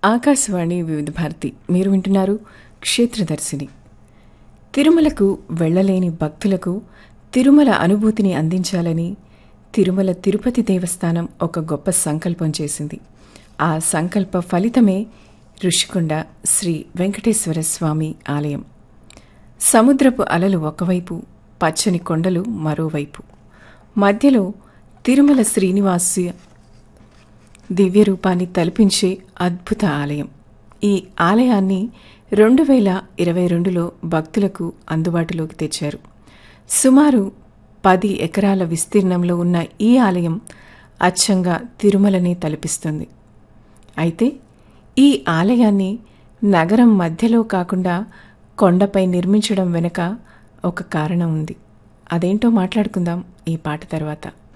ఆకాశవాణి వివిధ భారతి మీరు వింటున్నారు క్షేత్రదర్శిని తిరుమలకు వెళ్ళలేని భక్తులకు తిరుమల అనుభూతిని అందించాలని తిరుమల తిరుపతి దేవస్థానం ఒక గొప్ప సంకల్పం చేసింది ఆ సంకల్ప ఫలితమే ఋషికొండ శ్రీ వెంకటేశ్వర స్వామి ఆలయం సముద్రపు అలలు ఒకవైపు పచ్చని కొండలు మరోవైపు మధ్యలో తిరుమల శ్రీనివాసు దివ్య రూపాన్ని తలపించే అద్భుత ఆలయం ఈ ఆలయాన్ని రెండు వేల ఇరవై రెండులో భక్తులకు అందుబాటులోకి తెచ్చారు సుమారు పది ఎకరాల విస్తీర్ణంలో ఉన్న ఈ ఆలయం అచ్చంగా తిరుమలనే తలపిస్తుంది అయితే ఈ ఆలయాన్ని నగరం మధ్యలో కాకుండా కొండపై నిర్మించడం వెనుక ఒక కారణం ఉంది అదేంటో మాట్లాడుకుందాం ఈ పాట తర్వాత